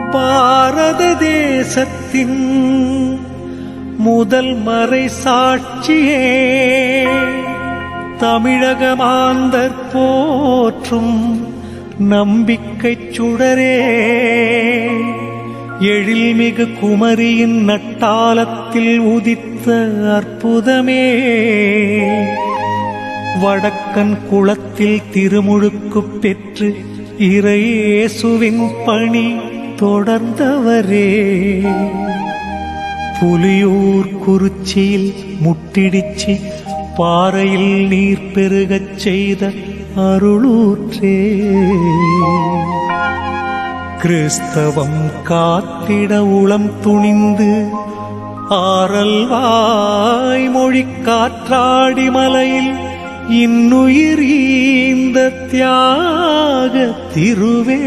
பாரத தேசத்தின் முதல் மறை சாட்சியே தமிழக மாந்தர் போற்றும் நம்பிக்கை சுடரே எழில்மிகு குமரியின் நட்டாலத்தில் உதித்த அற்புதமே வடக்கன் குளத்தில் திருமுழுக்கு பெற்று இறையேசுவின் பணி தொடர்ந்தவரே புலியூர் குறிச்சியில் முட்டிடிச்சு பாறையில் நீர் பெருகச் செய்த அருளூற்றே கிறிஸ்தவம் காத்திட உளம் துணிந்து ஆரல் வாய்மொழி காற்றாடி மலையில் இன்னுயிர் ஈந்த தியாக திருவே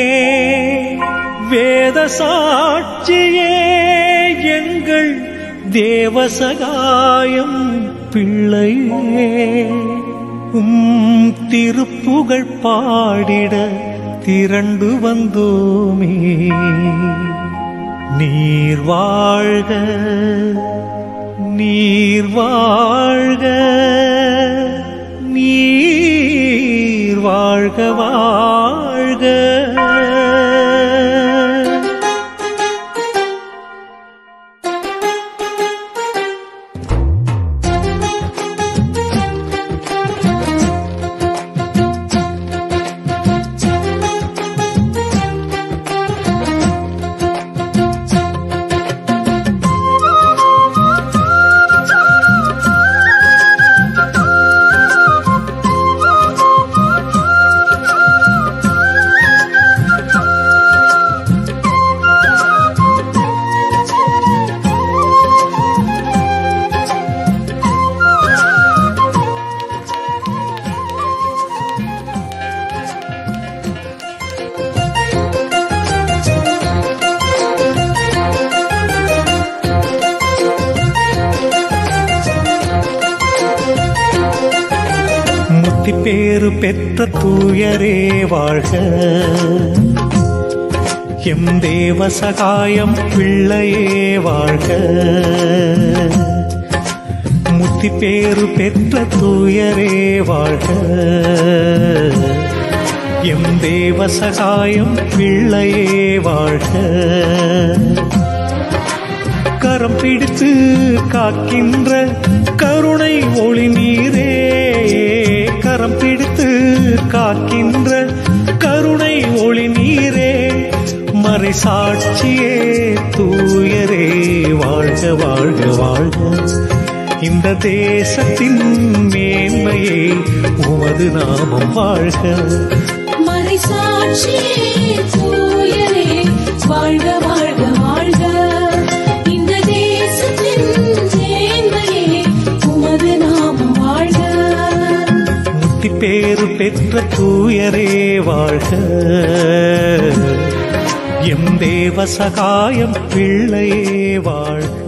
வேத சாட்சியே எங்கள் தேவசகாயம் பிள்ளையே உம் திருப்புகழ் பாடிட திரண்டு வந்தோமே நீர் வாழ்க நீர் வாழ்க நீர் வாழ்க வாழ்க முத்தி பேறு பெற்ற தூயரே வாழ்க எம் தேவ சகாயம் பிள்ளையே வாழ்க முத்தி பேறு பெற்ற தூயரே வாழ்க எம் தேவ சகாயம் பிள்ளையே வாழ்க கரம் பிடித்து காக்கின்ற கருணை ஒளி நீரே கரம் பிடித்து காக்கின்ற கருணை ஒளி நீரே மறை சாட்சியே தூயரே வாழ்க வாழ்க வாழ்க இந்த தேசத்தின் மேன்மையே உமது நாமம் வாழ்க மறை சாட்சியே தூயரே வாழ்க வாழ்க வாழ்க இந்த தேசத்தின் மேன்மையே உமது நாமம் வாழ்க முத்தி பேறு பெற்ற தூயரே வாழ்க எம் தேவ சகாயம் பிள்ளையே வாழ்க